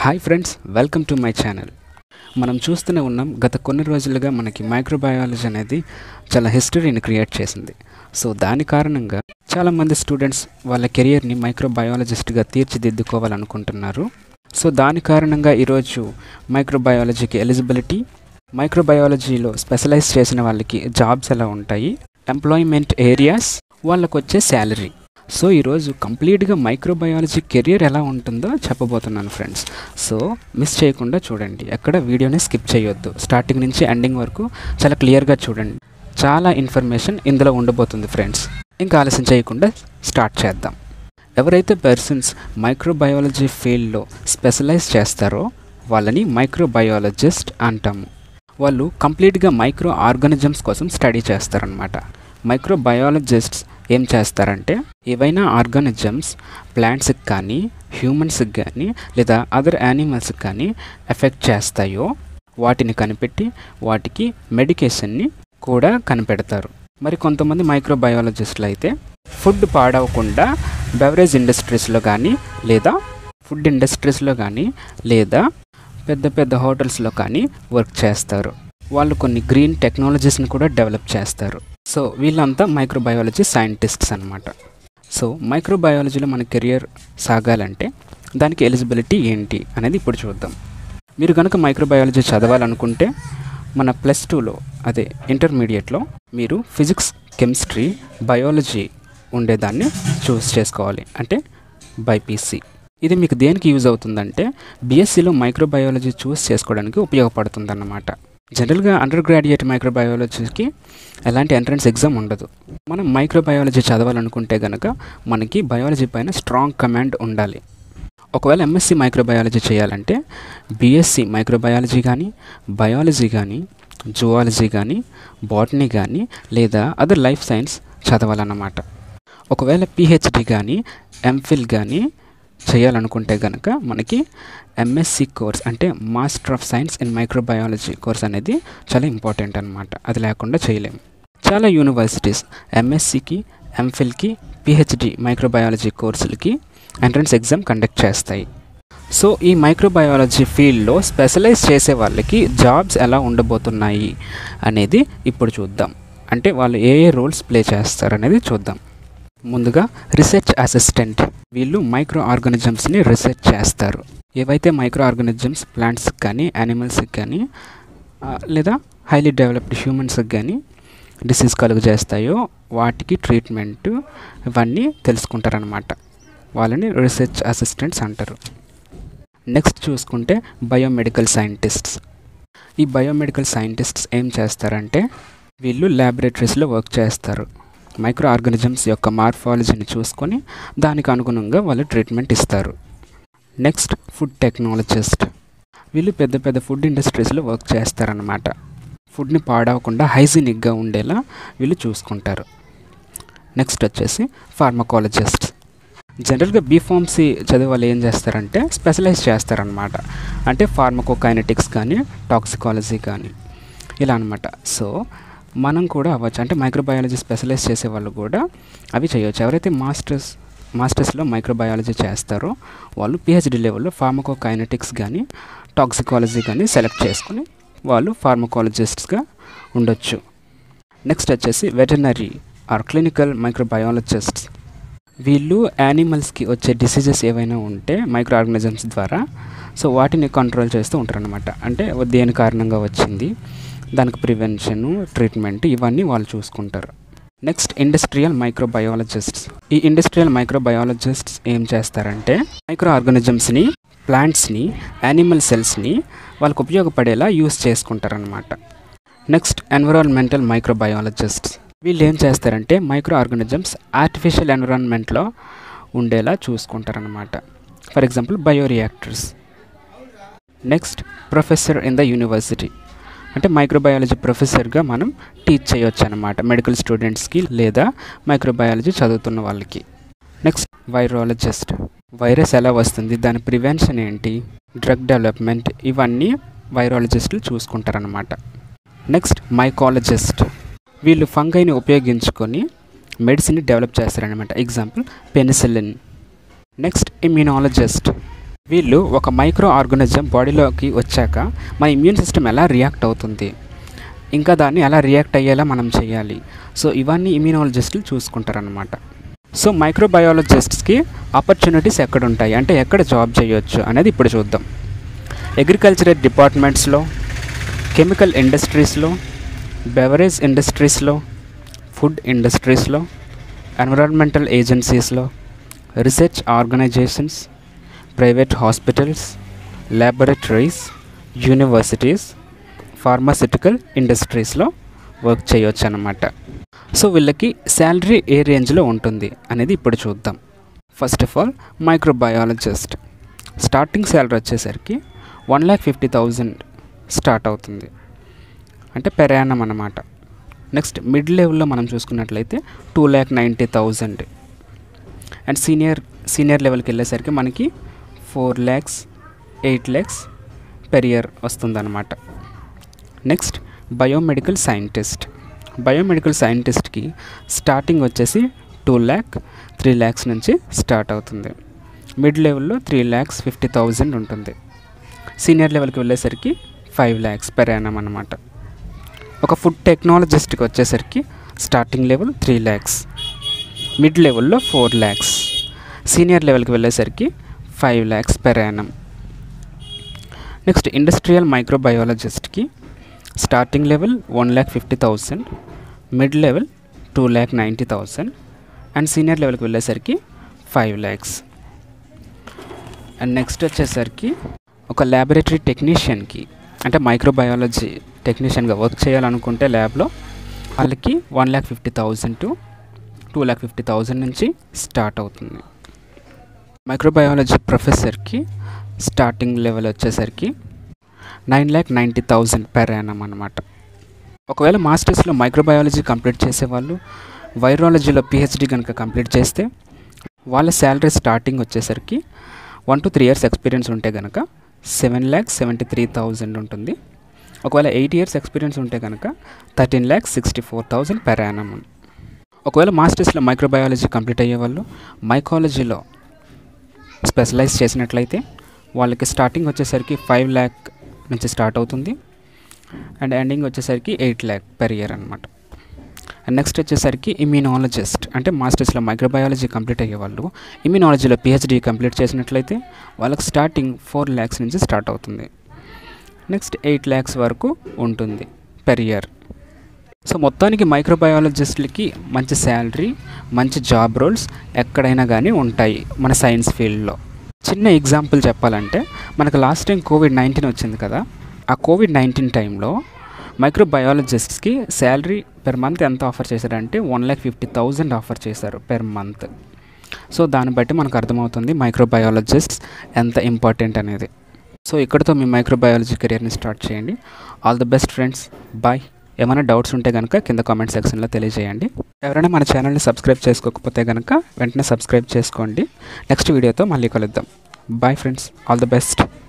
hi friends welcome to my channel మనం చూస్తూనే ఉన్నాం గత కొన్ని రోజులుగా మనకి మైక్రోబయాలజీ అనేది చాలా హిస్టరీని క్రియేట్ చేసింది సో దాని కారణంగా చాలామంది స్టూడెంట్స్ వాళ్ళ కెరియర్ని మైక్రోబయాలజిస్ట్గా తీర్చిదిద్దుకోవాలనుకుంటున్నారు సో దాని కారణంగా ఈరోజు మైక్రోబయాలజీకి ఎలిజిబిలిటీ మైక్రోబయాలజీలో స్పెషలైజ్ చేసిన వాళ్ళకి జాబ్స్ ఎలా ఉంటాయి ఎంప్లాయ్మెంట్ ఏరియాస్ వాళ్ళకు వచ్చే శాలరీ సో ఈరోజు కంప్లీట్గా మైక్రోబయాలజీ కెరియర్ ఎలా ఉంటుందో చెప్పబోతున్నాను ఫ్రెండ్స్ సో మిస్ చేయకుండా చూడండి ఎక్కడ వీడియోని స్కిప్ చేయొద్దు స్టార్టింగ్ నుంచి ఎండింగ్ వరకు చాలా క్లియర్గా చూడండి చాలా ఇన్ఫర్మేషన్ ఇందులో ఉండబోతుంది ఫ్రెండ్స్ ఇంకా ఆలస్యం చేయకుండా స్టార్ట్ చేద్దాం ఎవరైతే పర్సన్స్ మైక్రోబయాలజీ ఫీల్డ్లో స్పెషలైజ్ చేస్తారో వాళ్ళని మైక్రోబయాలజిస్ట్ అంటాము వాళ్ళు కంప్లీట్గా మైక్రో ఆర్గానిజమ్స్ కోసం స్టడీ చేస్తారనమాట మైక్రోబయాలజిస్ట్స్ ఏం చేస్తారంటే ఏవైనా ఆర్గానిజమ్స్ ప్లాంట్స్కి కానీ హ్యూమన్స్కి కానీ లేదా అదర్ యానిమల్స్కి కానీ ఎఫెక్ట్ చేస్తాయో వాటిని కనిపెట్టి వాటికి మెడికేషన్ని కూడా కనిపెడతారు మరి కొంతమంది మైక్రోబయాలజిస్టులు అయితే ఫుడ్ పాడవకుండా బెవరేజ్ ఇండస్ట్రీస్లో కానీ లేదా ఫుడ్ ఇండస్ట్రీస్లో కానీ లేదా పెద్ద పెద్ద హోటల్స్లో కానీ వర్క్ చేస్తారు వాళ్ళు కొన్ని గ్రీన్ టెక్నాలజీస్ని కూడా డెవలప్ చేస్తారు సో వీళ్ళంతా మైక్రోబయాలజీ సైంటిస్ట్స్ అనమాట సో మైక్రోబయాలజీలో మన కెరియర్ సాగాలంటే దానికి ఎలిజిబిలిటీ ఏంటి అనేది ఇప్పుడు చూద్దాం మీరు కనుక మైక్రోబయాలజీ చదవాలనుకుంటే మన ప్లస్ టూలో అదే ఇంటర్మీడియట్లో మీరు ఫిజిక్స్ కెమిస్ట్రీ బయాలజీ ఉండేదాన్ని చూస్ చేసుకోవాలి అంటే బైపీసీ ఇది మీకు దేనికి యూజ్ అవుతుందంటే బీఎస్సీలో మైక్రోబయాలజీ చూస్ చేసుకోవడానికి ఉపయోగపడుతుందన్నమాట జనరల్గా అండర్ గ్రాడ్యుయేట్ మైక్రోబయాలజీకి ఎలాంటి ఎంట్రన్స్ ఎగ్జామ్ ఉండదు మనం మైక్రోబయాలజీ చదవాలనుకుంటే కనుక మనకి బయాలజీ పైన స్ట్రాంగ్ కమాండ్ ఉండాలి ఒకవేళ ఎంఎస్సి మైక్రోబయాలజీ చేయాలంటే బీఎస్సీ మైక్రోబయాలజీ కానీ బయాలజీ కానీ జువాలజీ కానీ బాటనీ కానీ లేదా అదర్ లైఫ్ సైన్స్ చదవాలన్నమాట ఒకవేళ పిహెచ్డి కానీ ఎంఫిల్ కానీ చేయాలనుకుంటే కనుక మనకి ఎంఎస్సి కోర్స్ అంటే master of science in microbiology course అనేది చాలా ఇంపార్టెంట్ అనమాట అది లేకుండా చేయలేము చాలా యూనివర్సిటీస్ ఎంఎస్సికి ఎంఫిల్కి పిహెచ్డి మైక్రోబయాలజీ కోర్సులకి ఎంట్రన్స్ ఎగ్జామ్ కండక్ట్ చేస్తాయి సో ఈ మైక్రోబయాలజీ ఫీల్డ్లో స్పెషలైజ్ చేసే వాళ్ళకి జాబ్స్ ఎలా ఉండబోతున్నాయి అనేది ఇప్పుడు చూద్దాం అంటే వాళ్ళు ఏ ఏ రోల్స్ ప్లే చేస్తారనేది చూద్దాం ముందుగా రీసెర్చ్ అసిస్టెంట్ వీళ్ళు మైక్రో ఆర్గానిజమ్స్ని రీసెర్చ్ చేస్తారు ఏవైతే మైక్రో ఆర్గానిజమ్స్ ప్లాంట్స్కి కానీ యానిమల్స్కి కానీ లేదా హైలీ డెవలప్డ్ హ్యూమన్స్కి కానీ డిసీజ్ కలుగు చేస్తాయో వాటికి ట్రీట్మెంట్ ఇవన్నీ తెలుసుకుంటారనమాట వాళ్ళని రీసెర్చ్ అసిస్టెంట్స్ అంటారు నెక్స్ట్ చూసుకుంటే బయోమెడికల్ సైంటిస్ట్స్ ఈ బయోమెడికల్ సైంటిస్ట్స్ ఏం చేస్తారంటే వీళ్ళు ల్యాబొరేటరీస్లో వర్క్ చేస్తారు మైక్రో ఆర్గానిజమ్స్ యొక్క మార్ఫాలజీని చూసుకొని దానికి అనుగుణంగా వాళ్ళు ట్రీట్మెంట్ ఇస్తారు నెక్స్ట్ ఫుడ్ టెక్నాలజిస్ట్ వీళ్ళు పెద్ద పెద్ద ఫుడ్ ఇండస్ట్రీస్లో వర్క్ చేస్తారనమాట ఫుడ్ని పాడవకుండా హైజీనిక్గా ఉండేలా వీళ్ళు చూసుకుంటారు నెక్స్ట్ వచ్చేసి ఫార్మకాలజిస్ట్ జనరల్గా బీఫార్మసీ చదివే వాళ్ళు ఏం చేస్తారంటే స్పెషలైజ్ చేస్తారనమాట అంటే ఫార్మకోకైనటిక్స్ కానీ టాక్సికాలజీ కానీ ఇలా అనమాట సో మనం కూడా అవ్వచ్చు అంటే మైక్రోబయాలజీ స్పెషలైజ్ చేసే వాళ్ళు కూడా అవి చేయవచ్చు ఎవరైతే మాస్టర్స్ మాస్టర్స్లో మైక్రోబయాలజీ చేస్తారో వాళ్ళు పిహెచ్డి లెవెల్లో ఫార్మకోకైనటిక్స్ కానీ టాక్సికాలజీ కానీ సెలెక్ట్ చేసుకుని వాళ్ళు ఫార్మకాలజిస్ట్స్గా ఉండొచ్చు నెక్స్ట్ వచ్చేసి వెటర్నరీ ఆర్ క్లినికల్ మైక్రోబయాలజిస్ట్స్ వీళ్ళు యానిమల్స్కి వచ్చే డిసీజెస్ ఏవైనా ఉంటే మైక్రో ఆర్గానిజమ్స్ ద్వారా సో వాటిని కంట్రోల్ చేస్తూ ఉంటారనమాట అంటే దేని కారణంగా వచ్చింది దానికి ప్రివెన్షన్ ట్రీట్మెంట్ ఇవన్నీ వాళ్ళు చూసుకుంటారు నెక్స్ట్ ఇండస్ట్రియల్ మైక్రోబయాలజిస్ట్స్ ఈ ఇండస్ట్రియల్ మైక్రోబయాలజిస్ట్స్ ఏం చేస్తారంటే మైక్రో ఆర్గానిజమ్స్ని ప్లాంట్స్ని యానిమల్ సెల్స్ని వాళ్ళకు ఉపయోగపడేలా యూస్ చేసుకుంటారనమాట నెక్స్ట్ ఎన్విరాన్మెంటల్ మైక్రోబయాలజిస్ట్స్ వీళ్ళు ఏం చేస్తారంటే మైక్రో ఆర్గానిజమ్స్ ఆర్టిఫిషియల్ ఎన్విరాన్మెంట్లో ఉండేలా చూసుకుంటారనమాట for example bioreactors next professor in the university అంటే మైక్రోబయాలజీ ప్రొఫెసర్గా మనం టీచ్ చేయొచ్చు అనమాట మెడికల్ స్టూడెంట్స్కి లేదా మైక్రోబయాలజీ చదువుతున్న వాళ్ళకి నెక్స్ట్ వైరాలజిస్ట్ వైరస్ ఎలా వస్తుంది దాని ప్రివెన్షన్ ఏంటి డ్రగ్ డెవలప్మెంట్ ఇవన్నీ వైరాలజిస్టులు చూసుకుంటారనమాట నెక్స్ట్ మైకాలజిస్ట్ వీళ్ళు ఫంగైని ఉపయోగించుకొని మెడిసిన్ని డెవలప్ చేస్తారనమాట ఎగ్జాంపుల్ పెనిసిలిన్ నెక్స్ట్ ఇమ్యూనాలజిస్ట్ వీళ్ళు ఒక మైక్రో ఆర్గానిజం బాడీలోకి వచ్చాక మన ఇమ్యూన్ సిస్టమ్ ఎలా రియాక్ట్ అవుతుంది ఇంకా దాన్ని ఎలా రియాక్ట్ అయ్యేలా మనం చేయాలి సో ఇవన్నీ ఇమ్యూనాలజిస్టులు చూసుకుంటారనమాట సో మైక్రోబయాలజిస్ట్స్కి ఆపర్చునిటీస్ ఎక్కడ ఉంటాయి అంటే ఎక్కడ జాబ్ చేయొచ్చు అనేది ఇప్పుడు చూద్దాం అగ్రికల్చరల్ డిపార్ట్మెంట్స్లో కెమికల్ ఇండస్ట్రీస్లో బెవరేజ్ ఇండస్ట్రీస్లో ఫుడ్ ఇండస్ట్రీస్లో ఎన్విరాన్మెంటల్ ఏజెన్సీస్లో research organizations private hospitals laboratories universities pharmaceutical ఇండస్ట్రీస్లో వర్క్ చేయొచ్చు అనమాట సో వీళ్ళకి శాలరీ ఏ రేంజ్లో ఉంటుంది అనేది ఇప్పుడు చూద్దాం first of all microbiologist starting salary వచ్చేసరికి one lakh fifty thousand start అవుతుంది అంటే పెరానం అన్నమాట నెక్స్ట్ మిడ్ లెవెల్లో మనం చూసుకున్నట్లయితే two lakh ninety thousand and senior senior లెవెల్కి వెళ్ళేసరికి మనకి four lakhs eight lakhs per year వస్తుందన్నమాట నెక్స్ట్ బయోమెడికల్ సైంటిస్ట్ బయోమెడికల్ సైంటిస్ట్కి స్టార్టింగ్ వచ్చేసి టూ ల్యాక్ త్రీ ల్యాక్స్ నుంచి స్టార్ట్ అవుతుంది మిడ్ లెవెల్లో త్రీ ల్యాక్స్ ఫిఫ్టీ థౌజండ్ ఉంటుంది సీనియర్ లెవెల్కి వెళ్ళేసరికి ఫైవ్ ల్యాక్స్ పెర్ యానం అనమాట ఒక ఫుడ్ టెక్నాలజిస్ట్కి వచ్చేసరికి starting level three lakhs mid లెవెల్లో ఫోర్ ల్యాక్స్ సీనియర్ లెవెల్కి వెళ్ళేసరికి five lakhs per annum next industrial మైక్రోబయాలజిస్ట్కి starting level one lakh fifty thousand mid level two lakh ninety thousand and senior లెవెల్కి వెళ్ళేసరికి ఫైవ్ ల్యాక్స్ అండ్ నెక్స్ట్ వచ్చేసరికి ఒక ల్యాబొరేటరీ టెక్నీషియన్కి అంటే మైక్రోబయాలజీ టెక్నీషియన్గా వర్క్ చేయాలనుకుంటే ల్యాబ్లో వాళ్ళకి one lakh fifty thousand to two lakh fifty thousand నుంచి స్టార్ట్ అవుతుంది మైక్రోబయాలజీ ప్రొఫెసర్కి స్టార్టింగ్ లెవెల్ వచ్చేసరికి nine lakh ninety thousand per annum అనమాట ఒకవేళ మాస్టర్స్లో మైక్రోబయాలజీ కంప్లీట్ చేసేవాళ్ళు వైరాలజీలో పిహెచ్డి కనుక కంప్లీట్ చేస్తే వాళ్ళ శాలరీ స్టార్టింగ్ వచ్చేసరికి one to three years experience ఉంటే కనుక seven lakhs seventy three thousand ఉంటుంది ఒకవేళ ఎయిట్ ఇయర్స్ ఎక్స్పీరియన్స్ ఉంటే కనుక thirteen lakhs sixty four thousand per annum ఒకవేళ మాస్టర్స్లో మైక్రోబయాలజీ కంప్లీట్ అయ్యే వాళ్ళు మైకాలజీలో స్పెషలైజ్ చేసినట్లయితే వాళ్ళకి స్టార్టింగ్ వచ్చేసరికి ఫైవ్ ల్యాక్ నుంచి స్టార్ట్ అవుతుంది అండ్ ఎండింగ్ వచ్చేసరికి ఎయిట్ ల్యాక్ పెర్ ఇయర్ అనమాట అండ్ నెక్స్ట్ వచ్చేసరికి ఇమ్యూనాలజిస్ట్ అంటే మాస్టర్స్లో మైక్రోబయాలజీ కంప్లీట్ అయ్యే వాళ్ళు ఇమ్యూనాలజీలో పిహెచ్డీ కంప్లీట్ చేసినట్లయితే వాళ్ళకి స్టార్టింగ్ ఫోర్ ల్యాక్స్ నుంచి స్టార్ట్ అవుతుంది నెక్స్ట్ ఎయిట్ ల్యాక్స్ వరకు ఉంటుంది పెర్ ఇయర్ సో మొత్తానికి మైక్రోబయాలజిస్టులకి మంచి శాలరీ మంచి జాబ్ రోల్స్ ఎక్కడైనా కానీ ఉంటాయి మన సైన్స్ ఫీల్డ్లో చిన్న ఎగ్జాంపుల్ చెప్పాలంటే మనకు లాస్ట్ టైం కోవిడ్ నైన్టీన్ వచ్చింది కదా ఆ కోవిడ్ నైన్టీన్ టైంలో మైక్రోబయాలజిస్ట్స్కి శాలరీ పెర్ మంత్ ఎంత ఆఫర్ చేశారంటే one lakh fifty thousand offer చేశారు పెర్ మంత్ సో దాన్ని బట్టి మనకు అర్థమవుతుంది మైక్రోబయాలజిస్ట్స్ ఎంత ఇంపార్టెంట్ అనేది సో ఇక్కడితో మీ మైక్రోబయాలజీ కెరియర్ని స్టార్ట్ చేయండి all the best friends bye ఏమైనా డౌట్స్ ఉంటే కనుక కింద కామెంట్ సెక్షన్లో తెలియజేయండి ఎవరైనా మన ఛానల్ని సబ్స్క్రైబ్ చేసుకోకపోతే కనుక వెంటనే సబ్స్క్రైబ్ చేసుకోండి నెక్స్ట్ వీడియోతో మళ్ళీ కలుద్దాం bye friends all the best